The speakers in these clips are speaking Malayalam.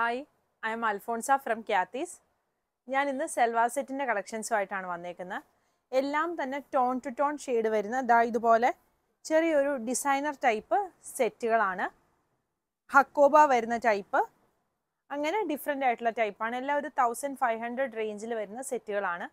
hi I am Alphonsa from Cathy's ഞാൻ ഇന്ന് സെൽവാ സെറ്റിൻ്റെ കളക്ഷൻസുമായിട്ടാണ് വന്നേക്കുന്നത് എല്ലാം തന്നെ ടോൺ ടു ടോൺ ഷെയ്ഡ് വരുന്ന ദാ ഇതുപോലെ ചെറിയൊരു ഡിസൈനർ ടൈപ്പ് സെറ്റുകളാണ് ഹക്കോബ വരുന്ന ടൈപ്പ് അങ്ങനെ ഡിഫറെൻ്റ് ആയിട്ടുള്ള ടൈപ്പാണ് എല്ലാം ഒരു തൗസൻഡ് ഫൈവ് ഹൺഡ്രഡ് റേഞ്ചിൽ വരുന്ന സെറ്റുകളാണ്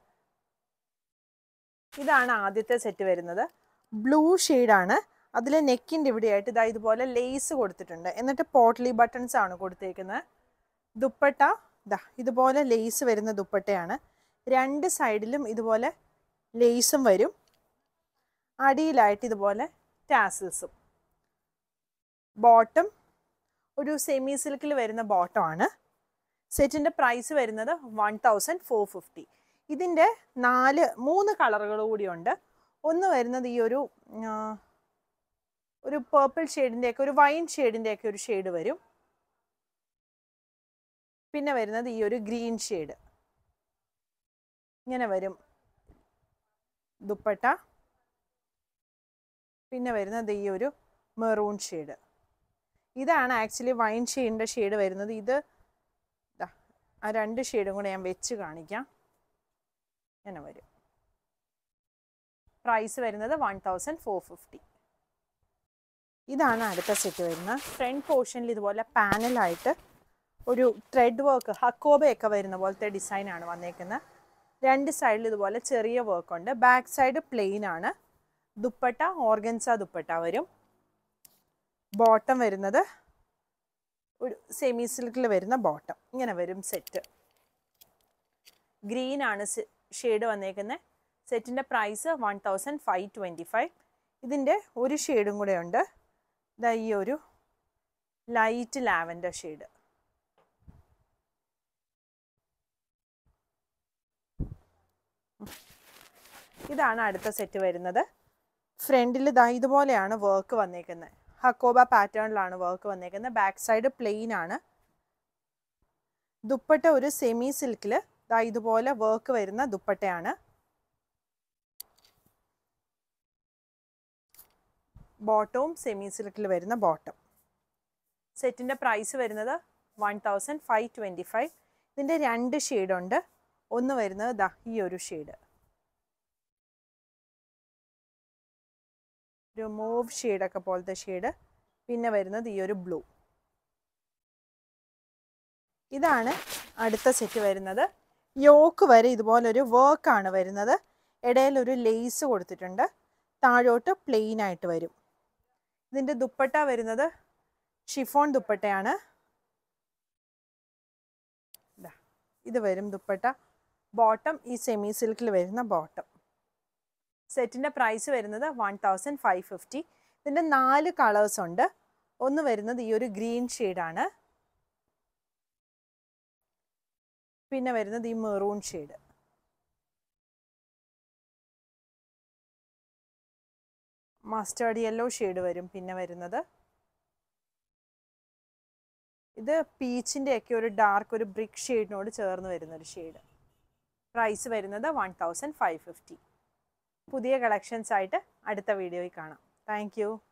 ഇതാണ് ആദ്യത്തെ സെറ്റ് വരുന്നത് ബ്ലൂ ഷെയ്ഡാണ് അതിൽ നെക്കിൻ്റെ ഇവിടെയായിട്ട് ഇതാ ഇതുപോലെ ലേസ് കൊടുത്തിട്ടുണ്ട് എന്നിട്ട് പോട്ട്ലി ബട്ടൺസ് ആണ് കൊടുത്തേക്കുന്നത് ദുപ്പട്ട ഇതാ ഇതുപോലെ ലേസ് വരുന്ന ദുപ്പട്ടയാണ് രണ്ട് സൈഡിലും ഇതുപോലെ ലേസും വരും അടിയിലായിട്ട് ഇതുപോലെ ടാസിൽസും ബോട്ടം ഒരു സെമി സിൽക്കിൽ വരുന്ന ബോട്ടമാണ് സെറ്റിൻ്റെ പ്രൈസ് വരുന്നത് വൺ തൗസൻഡ് ഫോർ ഫിഫ്റ്റി ഇതിൻ്റെ നാല് മൂന്ന് കളറുകൾ കൂടിയുണ്ട് ഒന്ന് വരുന്നത് ഈ ഒരു ആ, ഒരു പേർപ്പിൾ ഷെയ്ഡിൻ്റെയൊക്കെ ഒരു വൈൻ ഷെയ്ഡിൻ്റെയൊക്കെ ഒരു ഷെയ്ഡ് വരും പിന്നെ വരുന്നത് ഈ ഒരു ഗ്രീൻ ഷെയ്ഡ് ഇങ്ങനെ വരും ദുപ്പട്ട പിന്നെ വരുന്നത് ഈ ഒരു മെറൂൺ ഷെയ്ഡ് ഇതാണ് ആക്ച്വലി വൈൻ ഷെയ്ഡിൻ്റെ ഷെയ്ഡ് വരുന്നത് ഇത് ദാ, ആ രണ്ട് ഷെയ്ഡും കൂടെ ഞാൻ വെച്ച് കാണിക്കാം ഇങ്ങനെ വരും പ്രൈസ് വരുന്നത് വൺ തൗസൻഡ് ഫോർ ഫിഫ്റ്റി ഇതാണ് അടുത്ത സെറ്റ് വരുന്നത് ഫ്രണ്ട് പോർഷനിൽ ഇതുപോലെ പാനലായിട്ട് ഒരു ത്രെഡ് വർക്ക് ഹക്കോബയൊക്കെ വരുന്ന പോലത്തെ ഡിസൈനാണ് വന്നേക്കുന്നത് രണ്ട് സൈഡിൽ ഇതുപോലെ ചെറിയ വർക്ക് ഉണ്ട് ബാക്ക് സൈഡ് പ്ലെയിൻ ആണ് ദുപ്പട്ട ഓർഗൻസ ദുപ്പട്ട വരും ബോട്ടം വരുന്നത് ഒരു സെമി സിൽക്കിൽ വരുന്ന ബോട്ടം ഇങ്ങനെ വരും സെറ്റ് ഗ്രീൻ ആണ് ഷെയ്ഡ് വന്നേക്കുന്നത് സെറ്റിൻ്റെ price one thousand five twenty five ഇതിൻ്റെ ഒരു ഷെയ്ഡും കൂടെ ഉണ്ട് ഇതാ ഈ ഒരു ലൈറ്റ് ലാവൻഡർ ഷെയ്ഡ് ഇതാണ് അടുത്ത സെറ്റ് വരുന്നത് ഫ്രണ്ടിൽ ഇതാ ഇതുപോലെയാണ് വർക്ക് വന്നേക്കുന്നത് ഹക്കോബ പാറ്റേണിലാണ് വർക്ക് വന്നേക്കുന്നത് ബാക്ക് സൈഡ് പ്ലെയിൻ ആണ് ദുപ്പട്ട ഒരു സെമി സിൽക്കിൽ ദാ ഇതുപോലെ വർക്ക് വരുന്ന ദുപ്പട്ടയാണ് ബോട്ടവും സെമി സിൽക്കിൽ വരുന്ന ബോട്ടം സെറ്റിൻ്റെ പ്രൈസ് വരുന്നത് one thousand five twenty five ഇതിൻ്റെ രണ്ട് ഷെയ്ഡുണ്ട് ഒന്ന് വരുന്നത് ദാ ഈ ഒരു ഷെയ്ഡ് ഒരു മൂവ് ഷെയ്ഡൊക്കെ പോലത്തെ ഷെയ്ഡ് പിന്നെ വരുന്നത് ഈ ഒരു ബ്ലൂ ഇതാണ് അടുത്ത സെറ്റ് വരുന്നത് യോക്ക് വരെ ഇതുപോലൊരു വർക്കാണ് വരുന്നത് ഇടയിൽ ഒരു ലേസ് കൊടുത്തിട്ടുണ്ട് താഴോട്ട് പ്ലെയിൻ ആയിട്ട് വരും ഇതിൻ്റെ ദുപ്പട്ട വരുന്നത് ഷിഫോൺ ദുപ്പട്ടയാണ് ദാ, ഇത് വരും ദുപ്പട്ട ബോട്ടം ഈ സെമി സിൽക്കിൽ വരുന്ന ബോട്ടം സെറ്റിൻ്റെ പ്രൈസ് വരുന്നത് വൺ തൗസൻഡ് ഫൈവ് ഫിഫ്റ്റി ഇതിൻ്റെ നാല് കളേഴ്സ് ഉണ്ട് ഒന്ന് വരുന്നത് ഈ ഒരു ഗ്രീൻ ഷെയ്ഡാണ് പിന്നെ വരുന്നത് ഈ maroon shade mustard yellow shade വരും പിന്നെ വരുന്നത് ഇത് പീച്ചിൻ്റെ ഒക്കെ ഒരു ഡാർക്ക് ഒരു ബ്രിക്ക് ഷെയ്ഡിനോട് ചേർന്ന് വരുന്ന ഒരു ഷെയ്ഡ് പ്രൈസ് വരുന്നത് വൺ തൗസൻഡ് ഫൈവ് ഫിഫ്റ്റി പുതിയ കളക്ഷൻസ് ആയിട്ട് അടുത്ത വീഡിയോയിൽ കാണാം താങ്ക്